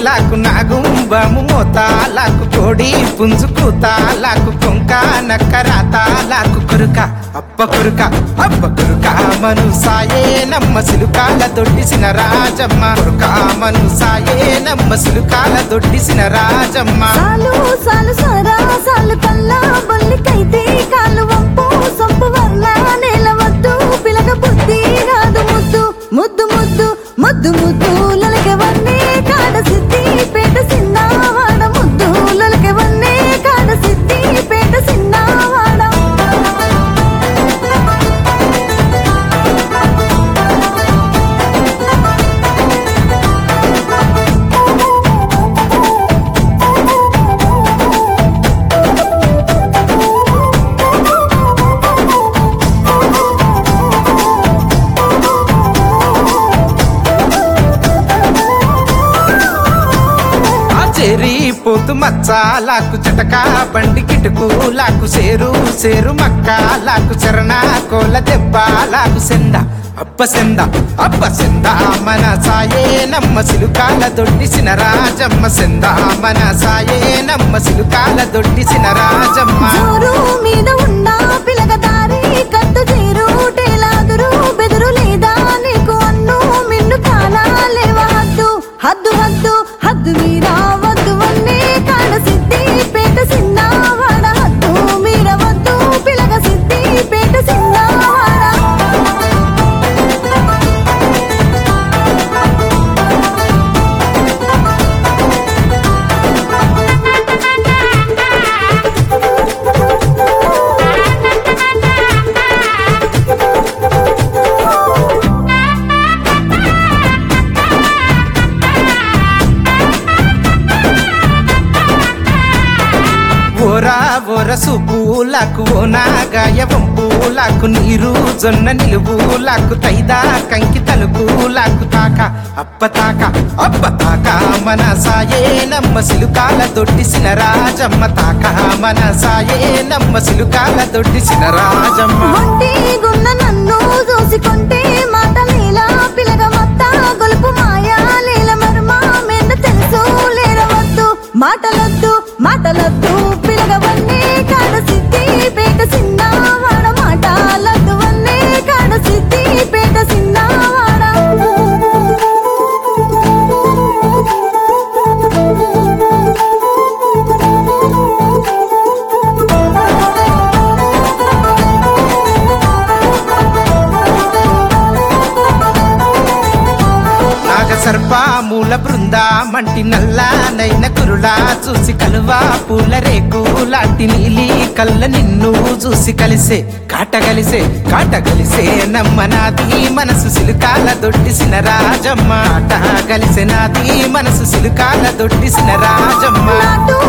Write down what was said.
లాకు నాగుంబము మోతాలాకు కోడి పుంజుకు తాలాకు కొంక నక్కరాత లాకు కురుక అప్ప కురుక అప్ప కురుక మను సాయే నమ్మ సిలుకాల దొడ్డిసిన రాజమ్మ కురుక మను సాయే నమ్మ సిలుకాల దొడ్డిసిన రాజమ్మ సాలు సాలు సారా సాలు కల్లా బొల్లికైతే కాలు వంపు సొంపు వర్ల నేల వద్దు పిలక బుద్ధి రాదు ముద్దు ముద్దు ముద్దు ముద్దు ముద్దు లొలకెవన్నే కాడ సిద్ధి పేట సిన్నవాడ ముద్దు లొలకెవన్నే కాడ సిద్ధి పేట సిన్నవాడ ఆ చెరి పోతు మచ్చాలాకు చటక బండి కిటుకు లాకు సేరు సేరు మక్క లాకు చరణ కోల దెబ్బ లాకు సెంద అప్ప సెంద అప్ప సెంద మన సాయే నమ్మ సిలుకాల దొడ్డిసిన రాజమ్మ సెంద మన సాయే నమ్మ సిలుకాల దొడ్డిసిన రాజమ్మ జోరు మీద ఉన్న పిలక దారి కత్తు తీరు టేలాదురు బెదురు లేదా నీకు అన్ను మిన్ను కాలా లేవా హద్దు హద్దు హద్దు హద్దు మీరా వద్దు వన్నే కాడ సిద్ధి పేట సిన్నవాడ హద్దు మీర వద్దు పిలక సిద్ధి పేట సిన్నవాడ ఓరా ఓర సుపూలకు ఓనాగాయ వంపులకు నీరు జొన్న నిలువులకు తైదా కంకి తలుపులకు తాక అప్ప తాక అప్ప తాక మన సాయే నమ్మ సిలుకాల దొడ్డిసిన రాజమ్మ తాక మన సాయే నమ్మ సిలుకాల దొడ్డిసిన రాజమ్మ ఒంటి గున్న నన్ను చూసికొంటే మాట లీలా పిలగ మత్త గొలుపు మాయా లీల మర్మ మీద తెలుసు లేరవద్దు మాటలొద్దు మాటలొద్దు పిలగవన్నీ కాడ సిద్ధి పేట సిన్నవాడ మాటలొద్దు వన్నీ కాడ సిద్ధి పేట సిన్నవాడ నాగ సర్పమూల బృంద మంటి నల్లా నైన కురులా చూసి కలువా పూల రేకు లాంటి నీలి కళ్ళ నిన్ను చూసి కలిసే కాటగలిసే కాటగలిసే నమ్మనాది మనసు సిలుకాల దొడ్డిసిన రాజమ్మ ఆట కలిసే నాది మనసు సిలుకాల దొడ్డిసిన రాజమ్మ నాటు